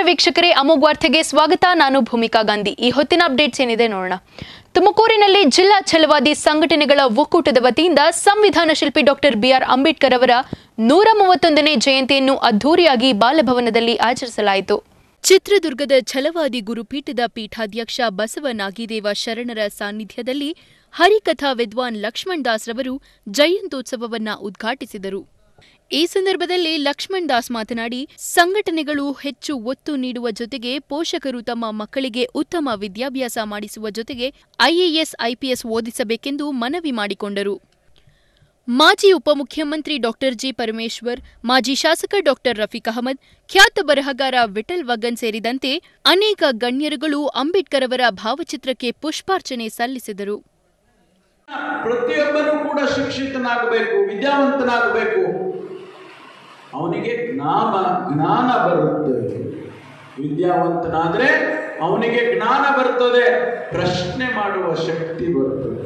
ವೀಕ್ಷಕರೇ ಅಮೋಘ್ ವಾರ್ತೆಗೆ ಸ್ವಾಗತ ನಾನು ಭೂಮಿಕಾ ಗಾಂಧಿ ಈ ಹೊತ್ತಿನ ಅಪ್ಡೇಟ್ಸ್ ಏನಿದೆ ನೋಡೋಣ ತುಮಕೂರಿನಲ್ಲಿ ಜಿಲ್ಲಾ ಛಲವಾದಿ ಸಂಘಟನೆಗಳ ಒಕ್ಕೂಟದ ವತಿಯಿಂದ ಸಂವಿಧಾನ ಶಿಲ್ಪಿ ಡಾಕ್ಟರ್ ಬಿಆರ್ ಅಂಬೇಡ್ಕರ್ ಅವರ ನೂರ ಮೂವತ್ತೊಂದನೇ ಜಯಂತಿಯನ್ನು ಅದ್ದೂರಿಯಾಗಿ ಬಾಲಭವನದಲ್ಲಿ ಆಚರಿಸಲಾಯಿತು ಚಿತ್ರದುರ್ಗದ ಛಲವಾದಿ ಗುರುಪೀಠದ ಪೀಠಾಧ್ಯಕ್ಷ ಬಸವ ನಾಗಿದೇವ ಶರಣರ ಸಾನ್ನಿಧ್ಯದಲ್ಲಿ ಹರಿಕಥಾ ವಿದ್ವಾನ್ ಲಕ್ಷ್ಮಣ್ ದಾಸ್ ರವರು ಜಯಂತ್ಯೋತ್ಸವವನ್ನ ಉದ್ಘಾಟಿಸಿದರು ಈ ಸಂದರ್ಭದಲ್ಲಿ ಲಕ್ಷ್ಮಣ್ ದಾಸ್ ಮಾತನಾಡಿ ಸಂಘಟನೆಗಳು ಹೆಚ್ಚು ಒತ್ತು ನೀಡುವ ಜೊತೆಗೆ ಪೋಷಕರು ತಮ್ಮ ಮಕ್ಕಳಿಗೆ ಉತ್ತಮ ವಿದ್ಯಾಭ್ಯಾಸ ಮಾಡಿಸುವ ಜೊತೆಗೆ ಐಎಎಸ್ ಐಪಿಎಸ್ ಓದಿಸಬೇಕೆಂದು ಮನವಿ ಮಾಡಿಕೊಂಡರು ಮಾಜಿ ಉಪಮುಖ್ಯಮಂತ್ರಿ ಡಾಕ್ಟರ್ ಜಿ ಪರಮೇಶ್ವರ್ ಮಾಜಿ ಶಾಸಕ ಡಾಕ್ಟರ್ ರಫೀಕ್ ಅಹಮದ್ ಖ್ಯಾತ ಬರಹಗಾರ ವಿಠಲ್ ವಗನ್ ಸೇರಿದಂತೆ ಅನೇಕ ಗಣ್ಯರುಗಳು ಅಂಬೇಡ್ಕರ್ ಅವರ ಭಾವಚಿತ್ರಕ್ಕೆ ಪುಷ್ಪಾರ್ಚನೆ ಸಲ್ಲಿಸಿದರು ಪ್ರತಿಯೊಬ್ಬನು ಕೂಡ ಶಿಕ್ಷಿತನಾಗಬೇಕು ವಿದ್ಯಾವಂತನಾಗಬೇಕು ಅವನಿಗೆ ಜ್ಞಾನ ಜ್ಞಾನ ಬರುತ್ತೆ ವಿದ್ಯಾವಂತನಾದ್ರೆ ಅವನಿಗೆ ಜ್ಞಾನ ಬರ್ತದೆ ಪ್ರಶ್ನೆ ಮಾಡುವ ಶಕ್ತಿ ಬರ್ತದೆ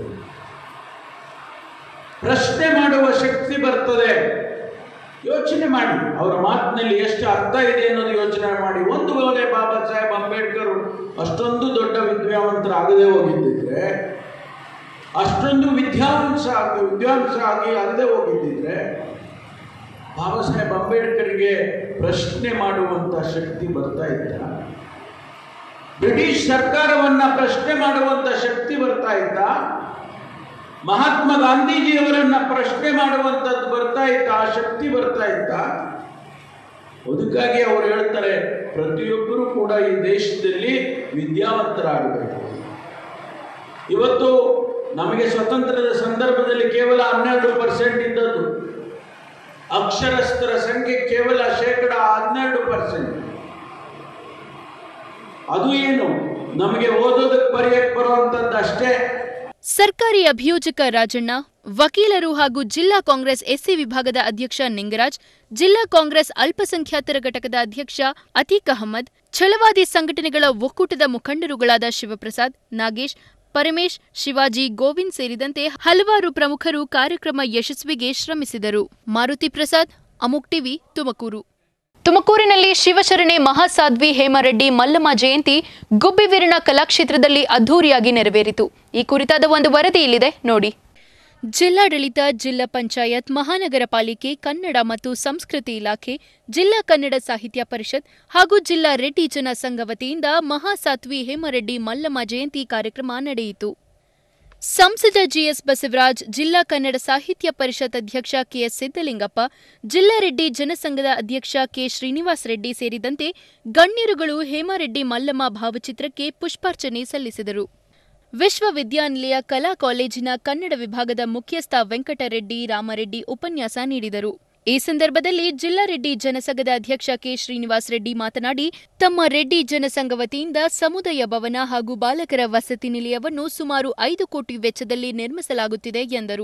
ಪ್ರಶ್ನೆ ಮಾಡುವ ಶಕ್ತಿ ಬರ್ತದೆ ಯೋಚನೆ ಮಾಡಿ ಅವರ ಮಾತಿನಲ್ಲಿ ಎಷ್ಟು ಅರ್ಥ ಇದೆ ಅನ್ನೋದು ಯೋಚನೆ ಮಾಡಿ ಒಂದು ವೇಳೆ ಬಾಬಾ ಸಾಹೇಬ್ ಅಂಬೇಡ್ಕರ್ ಅಷ್ಟೊಂದು ದೊಡ್ಡ ವಿದ್ಯಾವಂತರಾಗದೆ ಹೋಗಿದ್ದಿದ್ರೆ ಅಷ್ಟೊಂದು ವಿದ್ಯಾವಂಸ ಆಗಿ ವಿದ್ವಾಂಸ ಆಗಿ ಅಲ್ಲದೆ ಹೋಗಿದ್ದಿದ್ರೆ ಬಾಬಾ ಸಾಹೇಬ್ ಅಂಬೇಡ್ಕರ್ಗೆ ಪ್ರಶ್ನೆ ಮಾಡುವಂತ ಶಕ್ತಿ ಬರ್ತಾ ಇತ್ತ ಬ್ರಿಟಿಷ್ ಸರ್ಕಾರವನ್ನ ಪ್ರಶ್ನೆ ಮಾಡುವಂತ ಶಕ್ತಿ ಬರ್ತಾ ಇತ್ತ ಮಹಾತ್ಮ ಗಾಂಧೀಜಿಯವರನ್ನ ಪ್ರಶ್ನೆ ಮಾಡುವಂಥದ್ದು ಬರ್ತಾ ಇತ್ತ ಆ ಶಕ್ತಿ ಬರ್ತಾ ಇತ್ತ ಅದಕ್ಕಾಗಿ ಅವರು ಹೇಳ್ತಾರೆ ಪ್ರತಿಯೊಬ್ಬರು ಕೂಡ ಈ ದೇಶದಲ್ಲಿ ವಿದ್ಯಾವಂತರಾಗಬೇಕು ಇವತ್ತು ನಮಗೆ ಸ್ವತಂತ್ರದ ಸಂದರ್ಭದಲ್ಲಿ ಕೇವಲ ಹನ್ನೆರಡು ಪರ್ಸೆಂಟ್ ಇದ್ದದ್ದು ಅಕ್ಷರಸ್ಥರ ಸಂಖ್ಯೆ ಕೇವಲ ಶೇಕಡ ಹನ್ನೆರಡು ಪರ್ಸೆಂಟ್ ಅದು ಏನು ನಮಗೆ ಓದೋದಕ್ಕೆ ಬರೆಯಕ್ಕೆ ಬರುವಂಥದ್ದು ಅಷ್ಟೇ ಸರ್ಕಾರಿ ಅಭಿಯೋಜಕ ರಾಜಣ್ಣ ವಕೀಲರು ಹಾಗೂ ಜಿಲ್ಲಾ ಕಾಂಗ್ರೆಸ್ ಎಸ್ಸಿ ವಿಭಾಗದ ಅಧ್ಯಕ್ಷ ನಿಂಗರಾಜ್ ಜಿಲ್ಲಾ ಕಾಂಗ್ರೆಸ್ ಅಲ್ಪಸಂಖ್ಯಾತರ ಘಟಕದ ಅಧ್ಯಕ್ಷ ಅತೀಕ್ ಅಹಮದ್ ಛಲವಾದಿ ಸಂಘಟನೆಗಳ ಒಕ್ಕೂಟದ ಮುಖಂಡರುಗಳಾದ ಶಿವಪ್ರಸಾದ್ ನಾಗೇಶ್ ಪರಮೇಶ್ ಶಿವಾಜಿ ಗೋವಿಂದ್ ಸೇರಿದಂತೆ ಹಲವಾರು ಪ್ರಮುಖರು ಕಾರ್ಯಕ್ರಮ ಯಶಸ್ವಿಗೆ ಶ್ರಮಿಸಿದರು ಮಾರುತಿ ಪ್ರಸಾದ್ ಅಮುಕ್ ಟಿವಿ ತುಮಕೂರು ತುಮಕೂರಿನಲ್ಲಿ ಶಿವಶರಣೆ ಮಹಾಸಾಧ್ವಿ ಹೇಮರೆಡ್ಡಿ ಮಲ್ಲಮ್ಮ ಜಯಂತಿ ಗುಬ್ಬಿವೀರನ ಕಲಾಕ್ಷೇತ್ರದಲ್ಲಿ ಅದ್ಧೂರಿಯಾಗಿ ನೆರವೇರಿತು ಈ ಕುರಿತಾದ ಒಂದು ವರದಿ ಇಲ್ಲಿದೆ ನೋಡಿ ಜಿಲ್ಲಾಡಳಿತ ಜಿಲ್ಲಾ ಪಂಚಾಯತ್ ಮಹಾನಗರ ಪಾಲಿಕೆ ಕನ್ನಡ ಮತ್ತು ಸಂಸ್ಕೃತಿ ಇಲಾಖೆ ಜಿಲ್ಲಾ ಕನ್ನಡ ಸಾಹಿತ್ಯ ಪರಿಷತ್ ಹಾಗೂ ಜಿಲ್ಲಾ ರೆಡ್ಡಿ ಜನ ಸಂಘ ವತಿಯಿಂದ ಮಹಾಸಾಧ್ವಿ ಹೇಮರೆಡ್ಡಿ ಮಲ್ಲಮ್ಮ ಜಯಂತಿ ಕಾರ್ಯಕ್ರಮ ನಡೆಯಿತು ಸಂಸದ ಜಿಎಸ್ ಬಸವರಾಜ್ ಜಿಲ್ಲಾ ಕನ್ನಡ ಸಾಹಿತ್ಯ ಪರಿಷತ್ ಅಧ್ಯಕ್ಷ ಕೆಎಸ್ ಸಿದ್ದಲಿಂಗಪ್ಪ ಜಿಲ್ಲಾ ರೆಡ್ಡಿ ಜನಸಂಘದ ಅಧ್ಯಕ್ಷ ಕೆ ಶ್ರೀನಿವಾಸ್ ರೆಡ್ಡಿ ಸೇರಿದಂತೆ ಗಣ್ಯರುಗಳು ಹೇಮಾರೆಡ್ಡಿ ಮಲ್ಲಮ್ಮ ಭಾವಚಿತ್ರಕ್ಕೆ ಪುಷ್ಪಾರ್ಚನೆ ಸಲ್ಲಿಸಿದರು ವಿಶ್ವವಿದ್ಯಾನಿಲಯ ಕಲಾ ಕಾಲೇಜಿನ ಕನ್ನಡ ವಿಭಾಗದ ಮುಖ್ಯಸ್ಥ ವೆಂಕಟರೆಡ್ಡಿ ರಾಮರೆಡ್ಡಿ ಉಪನ್ಯಾಸ ನೀಡಿದರು ಈ ಸಂದರ್ಭದಲ್ಲಿ ಜಿಲ್ಲಾ ರೆಡ್ಡಿ ಜನಸಂಘದ ಅಧ್ಯಕ್ಷ ಕೆ ಶ್ರೀನಿವಾಸ್ ರೆಡ್ಡಿ ಮಾತನಾಡಿ ತಮ್ಮ ರೆಡ್ಡಿ ಜನಸಂಘ ವತಿಯಿಂದ ಸಮುದಾಯ ಭವನ ಹಾಗೂ ಬಾಲಕರ ವಸತಿ ನಿಲಯವನ್ನು ಸುಮಾರು ಐದು ಕೋಟಿ ವೆಚ್ಚದಲ್ಲಿ ನಿರ್ಮಿಸಲಾಗುತ್ತಿದೆ ಎಂದರು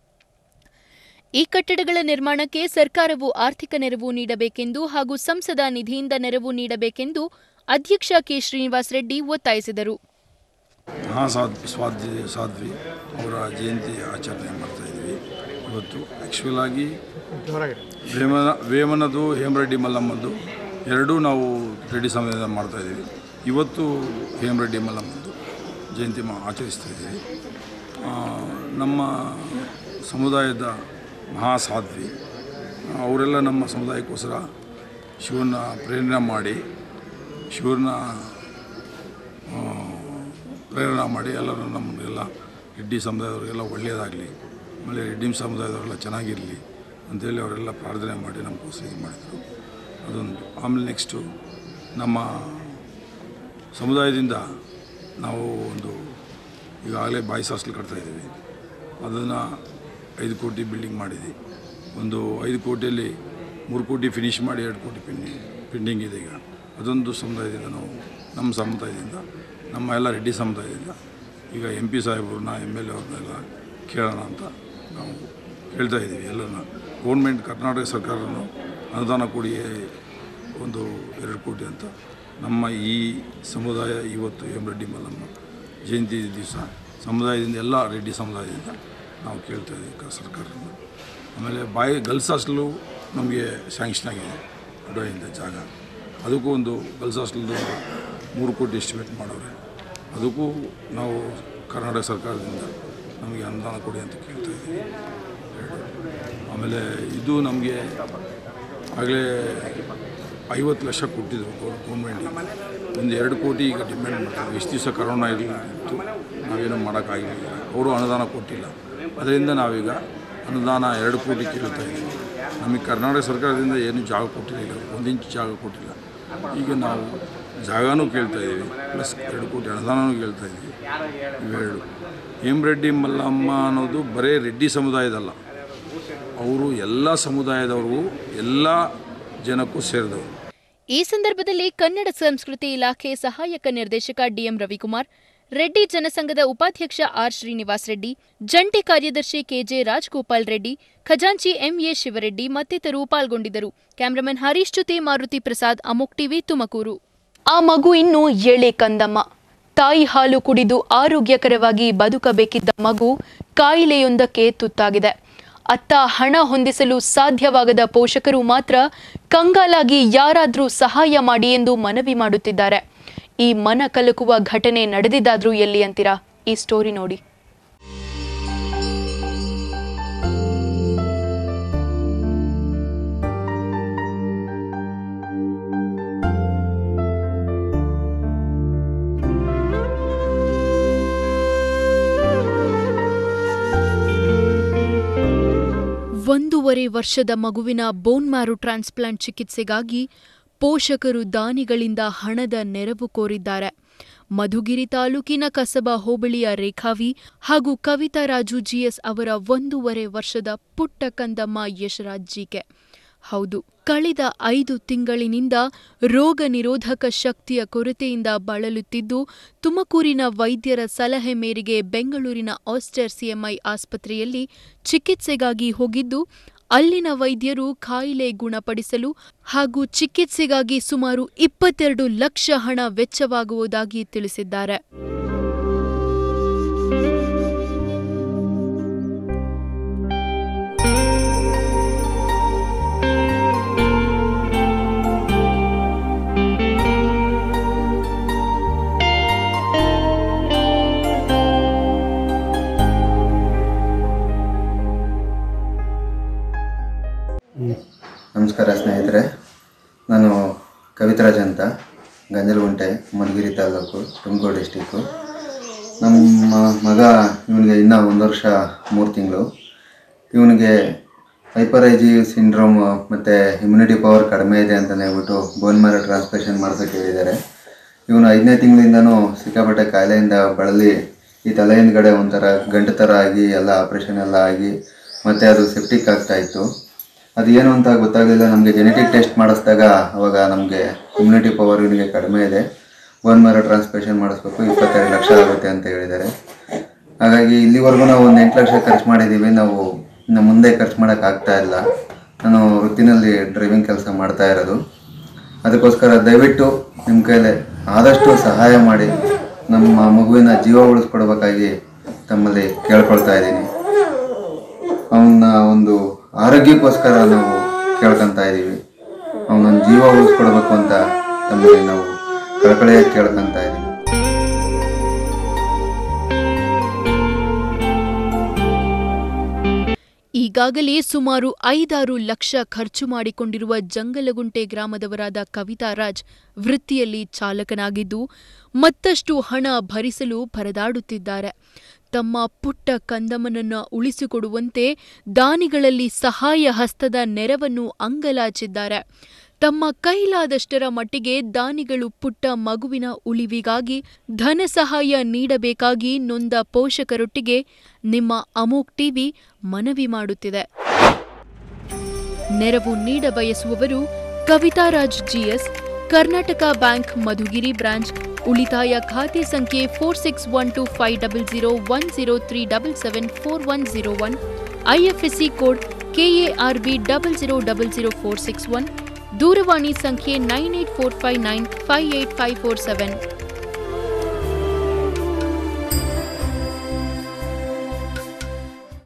ಈ ಕಟ್ಟಡಗಳ ನಿರ್ಮಾಣಕ್ಕೆ ಸರ್ಕಾರವು ಆರ್ಥಿಕ ನೆರವು ನೀಡಬೇಕೆಂದು ಹಾಗೂ ಸಂಸದ ನಿಧಿಯಿಂದ ನೆರವು ನೀಡಬೇಕೆಂದು ಅಧ್ಯಕ್ಷ ಕೆ ಶ್ರೀನಿವಾಸ್ ರೆಡ್ಡಿ ಒತ್ತಾಯಿಸಿದರು ಮಹಾಸಾದ್ ಸ್ವಾಧ್ವಿ ಸಾಧ್ವಿ ಅವರ ಜಯಂತಿ ಆಚರಣೆ ಮಾಡ್ತಾ ಇದ್ವಿ ಇವತ್ತು ಆ್ಯಕ್ಚುಲ್ ಆಗಿ ವೇಮನ ವೇಮನದು ಹೇಮರೆಡ್ಡಿ ಮಲ್ಲಮ್ಮದ್ದು ಎರಡೂ ನಾವು ರೆಡ್ಡಿ ಸಮಯದಿಂದ ಮಾಡ್ತಾ ಇದ್ದೀವಿ ಇವತ್ತು ಹೇಮರೆಡ್ಡಿ ಮಲ್ಲಮ್ಮದ್ದು ಜಯಂತಿ ಮಾ ಆಚರಿಸ್ತಾ ಇದ್ದೀವಿ ಆ, ನಮ್ಮ ಸಮುದಾಯದ ಮಹಾಸಾಧ್ವಿ ಅವರೆಲ್ಲ ನಮ್ಮ ಸಮುದಾಯಕ್ಕೋಸ್ಕರ ಶಿವನ ಪ್ರೇರಣೆ ಮಾಡಿ ಶಿವನ ಪ್ರೇರಣೆ ಮಾಡಿ ಎಲ್ಲರೂ ನಮಗೆಲ್ಲ ರೆಡ್ಡಿ ಸಮುದಾಯದವರಿಗೆಲ್ಲ ಒಳ್ಳೆಯದಾಗಲಿ ಆಮೇಲೆ ರೆಡ್ಡಿ ಸಮುದಾಯದವರೆಲ್ಲ ಚೆನ್ನಾಗಿರಲಿ ಅಂತೇಳಿ ಅವರೆಲ್ಲ ಪ್ರಾರ್ಥನೆ ಮಾಡಿ ನಮಗೋಸ್ಕರ ಇದು ಮಾಡಿದರು ಅದೊಂದು ಆಮೇಲೆ ನೆಕ್ಸ್ಟು ನಮ್ಮ ಸಮುದಾಯದಿಂದ ನಾವು ಒಂದು ಈಗಾಗಲೇ ಬಾಯ್ಸ್ ಹಾಸ್ಟೆಲ್ ಕಟ್ತಾಯಿದ್ದೀವಿ ಅದನ್ನು ಐದು ಕೋಟಿ ಬಿಲ್ಡಿಂಗ್ ಮಾಡಿದ್ವಿ ಒಂದು ಐದು ಕೋಟಿಯಲ್ಲಿ ಮೂರು ಕೋಟಿ ಫಿನಿಷ್ ಮಾಡಿ ಎರಡು ಕೋಟಿ ಪೆಂಡಿಂಗ್ ಪೆಂಡಿಂಗ್ ಇದೆ ಈಗ ಅದೊಂದು ಸಮುದಾಯದಿಂದ ನಾವು ನಮ್ಮ ಸಮುದಾಯದಿಂದ ನಮ್ಮ ಎಲ್ಲ ರೆಡ್ಡಿ ಸಮುದಾಯದಿಂದ ಈಗ ಎಂ ಪಿ ಸಾಹೇಬ್ರನ್ನ ಎಮ್ ಎಲ್ ಎ ಅವ್ರನ್ನೆಲ್ಲ ಕೇಳೋಣ ಅಂತ ನಾವು ಹೇಳ್ತಾ ಇದ್ದೀವಿ ಎಲ್ಲನ ಗೌರ್ಮೆಂಟ್ ಕರ್ನಾಟಕ ಸರ್ಕಾರನು ಅನುದಾನ ಕೊಡಿ ಒಂದು ಎರಡು ಕೋಟಿ ಅಂತ ನಮ್ಮ ಈ ಸಮುದಾಯ ಇವತ್ತು ಎಂ ರೆಡ್ಡಿ ಮಲ್ಲಮ್ಮ ಜಯಂತಿ ದಿವಸ ಸಮುದಾಯದಿಂದ ಎಲ್ಲ ರೆಡ್ಡಿ ಸಮುದಾಯದಿಂದ ನಾವು ಕೇಳ್ತಾ ಇದ್ದೀವಿ ಕ- ಸರ್ಕಾರದಿಂದ ಆಮೇಲೆ ಬಾಯ್ ಗರ್ಲ್ಸ್ ಹಾಸ್ಟೆಲು ನಮಗೆ ಸ್ಯಾಂಕ್ಷನ್ ಆಗಿದೆ ಡುಬೈಯಿಂದ ಜಾಗ ಅದಕ್ಕೂ ಒಂದು ಗರ್ಲ್ಸ್ ಹಾಸ್ಟೆಲ್ದು ಮೂರು ಕೋಟಿ ಎಸ್ಟಿಮೇಟ್ ಮಾಡವ್ರೆ ಅದಕ್ಕೂ ನಾವು ಕರ್ನಾಟಕ ಸರ್ಕಾರದಿಂದ ನಮಗೆ ಅನುದಾನ ಕೊಡಿ ಅಂತ ಕೇಳ್ತಾ ಇದ್ದೀವಿ ಆಮೇಲೆ ಇದು ನಮಗೆ ಆಗಲೇ ಐವತ್ತು ಲಕ್ಷ ಕೊಟ್ಟಿದ್ರು ಗೌರ್ಮೆಂಟಿಗೆ ಒಂದು ಎರಡು ಕೋಟಿ ಈಗ ಡಿಮ್ಯಾಂಡ್ ಮಾಡ್ತಾರೆ ಎಷ್ಟು ದಿವಸ ಕರೋನಾ ಇರಲಿತ್ತು ನಾವೇನು ಮಾಡೋಕ್ಕಾಗಿರಲಿಲ್ಲ ಅವರು ಅನುದಾನ ಕೊಟ್ಟಿಲ್ಲ ಅದರಿಂದ ನಾವೀಗ ಅನುದಾನ ಎರಡು ಕೋಟಿ ಕೇಳ್ತಾ ಇದ್ದೀವಿ ನಮಗೆ ಕರ್ನಾಟಕ ಸರ್ಕಾರದಿಂದ ಏನು ಜಾಗ ಕೊಟ್ಟಿರಲಿಲ್ಲ ಒಂದು ಇಂಚು ಜಾಗ ಕೊಟ್ಟಿಲ್ಲ ಈಗ ನಾವು ಜಾಗನೂ ಕೇಳ್ತಾ ಇದ್ದೀವಿ ಪ್ಲಸ್ ಎರಡು ಕೋಟಿ ಅನುದಾನನೂ ಕೇಳ್ತಾ ಇದ್ದೀವಿ ಇವೆರಡು ಹೇಮರೆಡ್ಡಿ ಮಲ್ಲಮ್ಮ ಅನ್ನೋದು ಬರೀ ರೆಡ್ಡಿ ಸಮುದಾಯದಲ್ಲ ಅವರು ಎಲ್ಲ ಸಮುದಾಯದವ್ರಿಗೂ ಎಲ್ಲ ಜನಕ್ಕೂ ಸೇರಿದವರು ಈ ಸಂದರ್ಭದಲ್ಲಿ ಕನ್ನಡ ಸಂಸ್ಕೃತಿ ಇಲಾಖೆ ಸಹಾಯಕ ನಿರ್ದೇಶಕ ಡಿಎಂ ರವಿಕುಮಾರ್ ರೆಡ್ಡಿ ಜನಸಂಘದ ಉಪಾಧ್ಯಕ್ಷ ಆರ್ ಶ್ರೀನಿವಾಸ್ ರೆಡ್ಡಿ ಜಂಟಿ ಕಾರ್ಯದರ್ಶಿ ಕೆಜೆ ರಾಜ್ಗೋಪಾಲ್ ರೆಡ್ಡಿ ಖಜಾಂಚಿ ಎಂಎ ಶಿವರೆಡ್ಡಿ ಮತ್ತಿತರರು ಪಾಲ್ಗೊಂಡಿದ್ದರು ಕ್ಯಾಮರಾಮನ್ ಹರೀಶ್ ಜೊತೆ ಮಾರುತಿ ಪ್ರಸಾದ್ ಅಮೋಕ್ ಟಿವಿ ತುಮಕೂರು ಆ ಮಗು ಇನ್ನು ಎಳೆ ಕಂದಮ್ಮ ತಾಯಿ ಹಾಲು ಕುಡಿದು ಆರೋಗ್ಯಕರವಾಗಿ ಬದುಕಬೇಕಿದ್ದ ಮಗು ಕಾಯಿಲೆಯೊಂದಕ್ಕೆ ತುತ್ತಾಗಿದೆ ಅತ್ತ ಹಣ ಹೊಂದಿಸಲು ಸಾಧ್ಯವಾಗದ ಪೋಷಕರು ಮಾತ್ರ ಕಂಗಾಲಾಗಿ ಯಾರಾದ್ರೂ ಸಹಾಯ ಮಾಡಿ ಎಂದು ಮನವಿ ಮಾಡುತ್ತಿದ್ದಾರೆ ಈ ಮನ ಕಲಕುವ ಘಟನೆ ನಡೆದಿದ್ದಾದ್ರೂ ಎಲ್ಲಿ ಅಂತೀರಾ ಈ ಸ್ಟೋರಿ ನೋಡಿ ಒಂದೂವರೆ ವರ್ಷದ ಮಗುವಿನ ಬೋನ್ ಮ್ಯಾರೋ ಟ್ರಾನ್ಸ್ಪ್ಲಾಂಟ್ ಚಿಕಿತ್ಸೆಗಾಗಿ ಪೋಷಕರು ದಾನಿಗಳಿಂದ ಹಣದ ನೆರವು ಕೋರಿದ್ದಾರೆ ಮಧುಗಿರಿ ತಾಲೂಕಿನ ಕಸಬಾ ಹೋಬಳಿಯ ರೇಖಾವಿ ಹಾಗೂ ಕವಿತಾ ರಾಜು ಜಿಎಸ್ ಅವರ ಒಂದೂವರೆ ವರ್ಷದ ಪುಟ್ಟ ಕಂದಮ್ಮ ಯಶರಾಜ್ ಜಿಕೆ ಹೌದು ಕಳೆದ ಐದು ತಿಂಗಳಿನಿಂದ ರೋಗ ನಿರೋಧಕ ಶಕ್ತಿಯ ಕೊರತೆಯಿಂದ ಬಳಲುತ್ತಿದ್ದು ತುಮಕೂರಿನ ವೈದ್ಯರ ಸಲಹೆ ಮೇರೆಗೆ ಬೆಂಗಳೂರಿನ ಆಸ್ಟರ್ ಸಿಎಂಐ ಆಸ್ಪತ್ರೆಯಲ್ಲಿ ಚಿಕಿತ್ಸೆಗಾಗಿ ಹೋಗಿದ್ದು ಅಲ್ಲಿನ ವೈದ್ಯರು ಕಾಯಿಲೆ ಗುಣಪಡಿಸಲು ಹಾಗೂ ಚಿಕಿತ್ಸೆಗಾಗಿ ಸುಮಾರು ಇಪ್ಪತ್ತೆರಡು ಲಕ್ಷ ಹಣ ವೆಚ್ಚವಾಗುವುದಾಗಿ ತಿಳಿಸಿದ್ದಾರೆ ನಮಸ್ಕಾರ ಸ್ನೇಹಿತರೆ ನಾನು ಕವಿತರಾಜ್ ಅಂತ ಗಂಜಲಗುಂಟೆ ಮಧುಗಿರಿ ತಾಲೂಕು ತುಮಕೂರು ಡಿಸ್ಟಿಕ್ಕು ನಮ್ಮ ಮಗ ಇವನಿಗೆ ಇನ್ನೂ ಒಂದು ವರ್ಷ ಮೂರು ತಿಂಗಳು ಇವನಿಗೆ ಹೈಪರ್ ಐಜಿ ಸಿಂಡ್ರೋಮ್ ಮತ್ತು ಇಮ್ಯುನಿಟಿ ಪವರ್ ಕಡಿಮೆ ಇದೆ ಅಂತಲೇ ಹೇಳ್ಬಿಟ್ಟು ಬೋನ್ ಮ್ಯಾರೋ ಟ್ರಾನ್ಸ್ಪ್ಲೇಷನ್ ಮಾಡ್ಸೋಕೆ ಹೇಳಿದ್ದಾರೆ ಇವನು ಐದನೇ ತಿಂಗಳಿಂದನೂ ಸಿಕ್ಕಾಪಟ್ಟೆ ಕಾಯಿಲೆಯಿಂದ ಬಳಲಿ ಈ ತಲೆ ಹಿಂದ್ಗಡೆ ಒಂಥರ ಗಂಟು ಥರ ಆಗಿ ಎಲ್ಲ ಆಪ್ರೇಷನ್ ಎಲ್ಲ ಆಗಿ ಮತ್ತು ಅದು ಸೆಪ್ಟಿಕ್ ಆಗ್ತಾ ಇತ್ತು ಅದು ಏನು ಅಂತ ಗೊತ್ತಾಗಲಿಲ್ಲ ನಮಗೆ ಜೆನೆಟಿಕ್ ಟೆಸ್ಟ್ ಮಾಡಿಸಿದಾಗ ಅವಾಗ ನಮಗೆ ಇಮ್ಯುನಿಟಿ ಪವರ್ ಇವನಿಗೆ ಕಡಿಮೆ ಇದೆ ಬೋನ್ ಮ್ಯಾರೋ ಟ್ರಾನ್ಸ್ಪ್ಲೇಷನ್ ಮಾಡಿಸ್ಬೇಕು ಇಪ್ಪತ್ತೆರಡು ಲಕ್ಷ ಆಗುತ್ತೆ ಅಂತ ಹೇಳಿದ್ದಾರೆ ಹಾಗಾಗಿ ಇಲ್ಲಿವರೆಗೂ ನಾವು ಒಂದು ಎಂಟು ಲಕ್ಷ ಖರ್ಚು ಮಾಡಿದ್ದೀವಿ ನಾವು ಇನ್ನು ಮುಂದೆ ಖರ್ಚು ಮಾಡೋಕ್ಕಾಗ್ತಾ ಇಲ್ಲ ನಾನು ವೃತ್ತಿನಲ್ಲಿ ಡ್ರೈವಿಂಗ್ ಕೆಲಸ ಮಾಡ್ತಾ ಇರೋದು ಅದಕ್ಕೋಸ್ಕರ ದಯವಿಟ್ಟು ನಿಮ್ಮ ಕೈಲೇ ಆದಷ್ಟು ಸಹಾಯ ಮಾಡಿ ನಮ್ಮ ಮಗುವಿನ ಜೀವ ಉಳಿಸ್ಕೊಡ್ಬೇಕಾಗಿ ತಮ್ಮಲ್ಲಿ ಕೇಳ್ಕೊಳ್ತಾ ಇದ್ದೀನಿ ಅವನ ಒಂದು ಆರೋಗ್ಯಕ್ಕೋಸ್ಕರ ನಾವು ಕೇಳ್ಕೊತಾ ಇದ್ದೀವಿ ಅವನೊಂದು ಜೀವ ಉಳಿಸ್ಕೊಡ್ಬೇಕು ಅಂತ ತಮ್ಮಲ್ಲಿ ನಾವು ಕಳಕಳಿಯಾಗಿ ಕೇಳ್ಕೊತಾ ಇದ್ದೀವಿ ಈಗಾಗಲೇ ಸುಮಾರು ಐದಾರು ಲಕ್ಷ ಖರ್ಚು ಮಾಡಿಕೊಂಡಿರುವ ಜಂಗಲಗುಂಟೆ ಗ್ರಾಮದವರಾದ ಕವಿತಾ ರಾಜ್ ವೃತ್ತಿಯಲ್ಲಿ ಚಾಲಕನಾಗಿದ್ದು ಮತ್ತಷ್ಟು ಹಣ ಭರಿಸಲು ಪರದಾಡುತ್ತಿದ್ದಾರೆ ತಮ್ಮ ಪುಟ್ಟ ಕಂದಮ್ಮನನ್ನ ಉಳಿಸಿಕೊಡುವಂತೆ ದಾನಿಗಳಲ್ಲಿ ಸಹಾಯ ಹಸ್ತದ ನೆರವನ್ನು ಅಂಗಲಾಚಿದ್ದಾರೆ ತಮ್ಮ ಕೈಲಾದಷ್ಟರ ಮಟ್ಟಿಗೆ ದಾನಿಗಳು ಪುಟ್ಟ ಮಗುವಿನ ಉಳಿವಿಗಾಗಿ ಧನ ಸಹಾಯ ನೀಡಬೇಕಾಗಿ ನೊಂದ ಪೋಷಕರೊಟ್ಟಿಗೆ ನಿಮ್ಮ ಅಮೋಕ್ ಟಿವಿ ಮನವಿ ಮಾಡುತ್ತಿದೆ ನೆರವು ನೀಡ ಬಯಸುವವರು Kavitharaj G S Karnataka bank Madhugiri branch ಉಳಿತಾಯ ಖಾತೆ ಸಂಖ್ಯೆ four six one two five double zero one zero three double seven four one zero one IFSC code K A R B double zero double zero four six one ದೂರವಾಣಿ ಸಂಖ್ಯೆ nine eight four five nine five eight five four seven